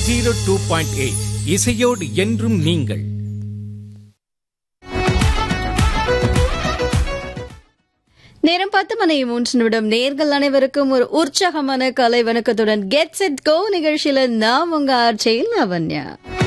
zero two point eight இசையோடு என்றும் நீங்கள் நேரம் பத்து மணி மூன்று நிமிடம் நேர்கள் அனைவருக்கும் ஒரு உற்சாகமான கலை வணக்கத்துடன் கெட் செட் கோ நிகழ்ச்சியில நான் உங்க ஆர்ச்சையில் லாவண்யா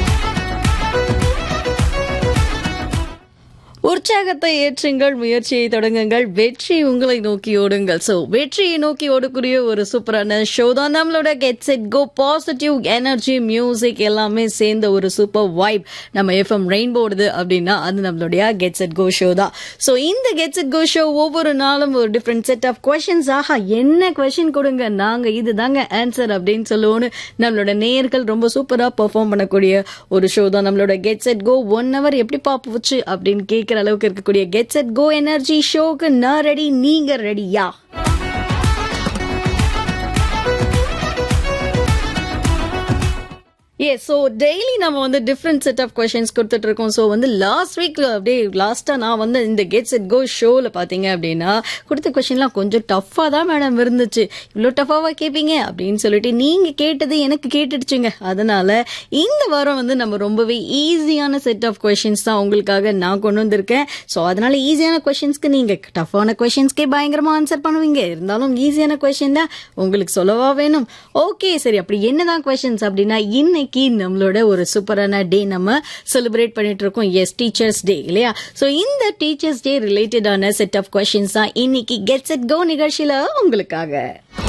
உற்சாகத்தை ஏற்றுங்கள் முயற்சியை தொடங்குங்கள் வெற்றி உங்களை நோக்கி ஓடுங்கள் சோ வெற்றியை நோக்கி ஓடக்கூடிய ஒரு சூப்பரான ஷோ தான் நம்மளோட get set go positive energy music எல்லாமே சேர்ந்த ஒரு சூப்பர் வைப் நம்ம எஃப்எம் ரெயின்போ ஓடுது அப்படின்னா அது நம்மளுடைய கெட் செட் கோ ஷோ தான் சோ இந்த கெட் செட் கோ ஷோ ஒவ்வொரு நாளும் ஒரு டிஃப்ரெண்ட் செட் ஆஃப் கொஷின்ஸ் ஆஹா என்ன கொஷின் கொடுங்க நாங்க இதுதாங்க ஆன்சர் அப்படின்னு சொல்லுவோன்னு நம்மளோட நேயர்கள் ரொம்ப சூப்பரா பெர்ஃபார்ம் பண்ணக்கூடிய ஒரு ஷோ தான் நம்மளோட get set go one hour எப்படி பாப்புச்சு அப்படின்னு கேட்கிற அளவுக்கு இருக்கக்கூடிய கெட் செட் கோ எனர்ஜி ஷோக்கு நான் ரெடி நீங்க ரெடியா ஏ ஸோ டெய்லி நம்ம வந்து டிஃப்ரெண்ட் செட் ஆஃப் கொஷின்ஸ் கொடுத்துட்டு இருக்கோம் ஸோ வந்து லாஸ்ட் வீக் அப்படியே லாஸ்ட்டாக நான் வந்து இந்த கெட் செட் கோ ஷோவில் பார்த்தீங்க அப்படின்னா கொடுத்த கொஷின்லாம் கொஞ்சம் டஃப்பாக தான் மேடம் இருந்துச்சு இவ்வளோ டஃப்பாவா கேட்பீங்க அப்படின்னு சொல்லிட்டு நீங்கள் கேட்டது எனக்கு கேட்டுடுச்சுங்க அதனால இந்த வாரம் வந்து நம்ம ரொம்பவே ஈஸியான செட் ஆஃப் கொஷின்ஸ் தான் உங்களுக்காக நான் கொண்டு வந்திருக்கேன் ஸோ அதனால ஈஸியான கொஷின்ஸ்க்கு நீங்கள் டஃப்பான கொஷின்ஸ்க்கே பயங்கரமாக ஆன்சர் பண்ணுவீங்க இருந்தாலும் ஈஸியான கொஷின் தான் உங்களுக்கு சொல்லவா வேணும் ஓகே சரி அப்படி என்னதான் கொஷின்ஸ் அப்படின்னா இன்னைக்கு நம்மளோட ஒரு சூப்பரான டே நம்ம செலிப்ரேட் பண்ணிட்டு இருக்கோம் எஸ் டீச்சர்ஸ் டே இல்லையா ஸோ இந்த டீச்சர்ஸ் டே ரிலேட்டடான செட் ஆஃப் கொஷின்ஸ் தான் இன்னைக்கு கெட் செட் கோ நிகழ்ச்சியில உங்களுக்காக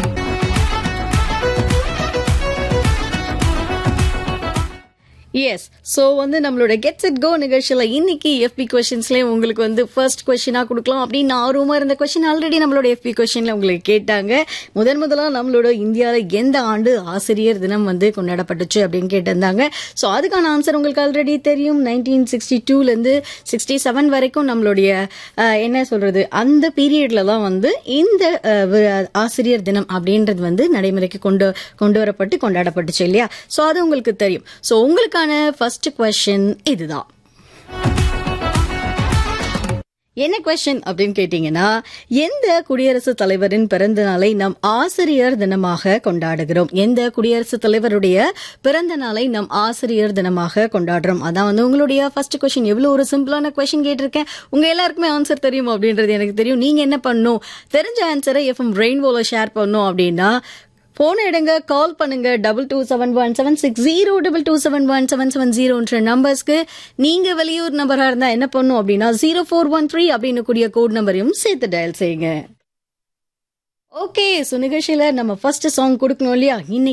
எஸ் ஸோ வந்து நம்மளோட கெட் செட் கோ நிகழ்ச்சியில் இன்னைக்கு எஃபி கொஷின்ஸ்லேயே உங்களுக்கு வந்து ஃபர்ஸ்ட் கொஷினாக கொடுக்கலாம் அப்படின்னு ஆர்வமாக இருந்த கொஷின் ஆல்ரெடி நம்மளோட எஃபி கொஷினில் உங்களுக்கு கேட்டாங்க முதன் முதலாக நம்மளோட இந்தியாவில் எந்த ஆண்டு ஆசிரியர் தினம் வந்து கொண்டாடப்பட்டுச்சு அப்படின்னு கேட்டிருந்தாங்க ஸோ அதுக்கான ஆன்சர் உங்களுக்கு ஆல்ரெடி தெரியும் நைன்டீன் சிக்ஸ்டி டூலேருந்து சிக்ஸ்டி செவன் வரைக்கும் நம்மளுடைய அஹ், என்ன சொல்றது அந்த பீரியட்ல தான் வந்து இந்த அஹ், வி- ஆசிரியர் தினம் அப்படின்றது வந்து நடைமுறைக்கு கொண்டு கொண்டு வரப்பட்டு கொண்டாடப்பட்டுச்சு இல்லையா ஸோ அது உங்களுக்கு தெரியும் ஸோ உங்களுக்கான ஃபர்ஸ்ட் கொஸ்டின் இதுதான் என்ன கொஸ்டின் அப்படின்னு கேட்டீங்கன்னா எந்த குடியரசுத் தலைவரின் பிறந்த நாளை நம் ஆசிரியர் தினமாக கொண்டாடுகிறோம் எந்த குடியரசுத் தலைவருடைய பிறந்த நாளை நம் ஆசிரியர் தினமாக கொண்டாடுறோம் அதான் வந்து உங்களுடைய ஃபர்ஸ்ட் கொஸ்டின் எவ்வளவு ஒரு சிம்பிளான கொஸ்டின் கேட்டிருக்கேன் உங்க எல்லாருக்குமே ஆன்சர் தெரியும் அப்படின்றது எனக்கு தெரியும் நீங்க என்ன பண்ணணும் தெரிஞ்ச ஆன்சரை எஃப்எம் ரெயின்போல ஷேர் பண்ணணும் அப்படின்னா போன் எடுங்க கால் பண்ணுங்க double two seven one seven six zero double two seven one seven seven ஜீரோன்ற நம்பர்ஸ்க்கு நீங்க வெளியூர் நம்பரா இருந்தா என்ன பண்ணும் அப்படின்னா ஜீரோ ஃபோர் ஒன் த்ரீ அப்படின்னு கூடிய கோட் நம்பரையும் சேர்த்து டயல் செய்யுங்க ஓகே ஸோ நிகழ்ச்சியில நம்ம ஃபர்ஸ்ட் சாங் கொடுக்கணும் இல்லையா இன்னைக்கு